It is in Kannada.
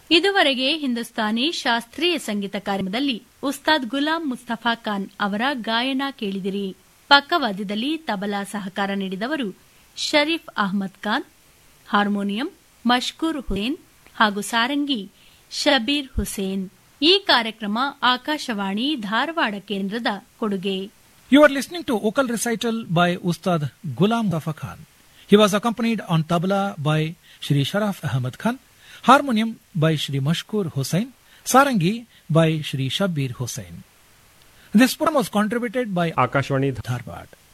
ಇದುವರೆಗೆ ಹಿಂದೂಸ್ತಾನಿ ಶಾಸ್ತ್ರೀಯ ಸಂಗೀತ ಕಾರ್ಯಕ್ರಮದಲ್ಲಿ ಉಸ್ತಾದ್ ಗುಲಾಂ ಮುಸ್ತಫಾ ಖಾನ್ ಅವರ ಗಾಯನ ಕೇಳಿದಿರಿ ಪಕ್ಕವಾದ್ಯದಲ್ಲಿ ತಬಲಾ ಸಹಕಾರ ನೀಡಿದವರು ಶರೀಫ್ ಅಹಮದ್ ಖಾನ್ ಹಾರ್ಮೋನಿಯಂ ಮಷ್ಕೂರ್ ಹುಸೇನ್ ಹಾಗೂ ಸಾರಂಗಿ ಶಬೀರ್ ಹುಸೇನ್ ಈ ಕಾರ್ಯಕ್ರಮ ಆಕಾಶವಾಣಿ ಧಾರವಾಡ ಕೇಂದ್ರದ ಕೊಡುಗೆ You are listening to vocal recital by Ustad Ghulam Mustafa Khan. He was accompanied on tabla by Shri Sharaf Ahmad Khan, harmonium by Shri Mashkur Hussain, sarangi by Shri Shabir Hussain. This program was contributed by Akashvani Dharwad.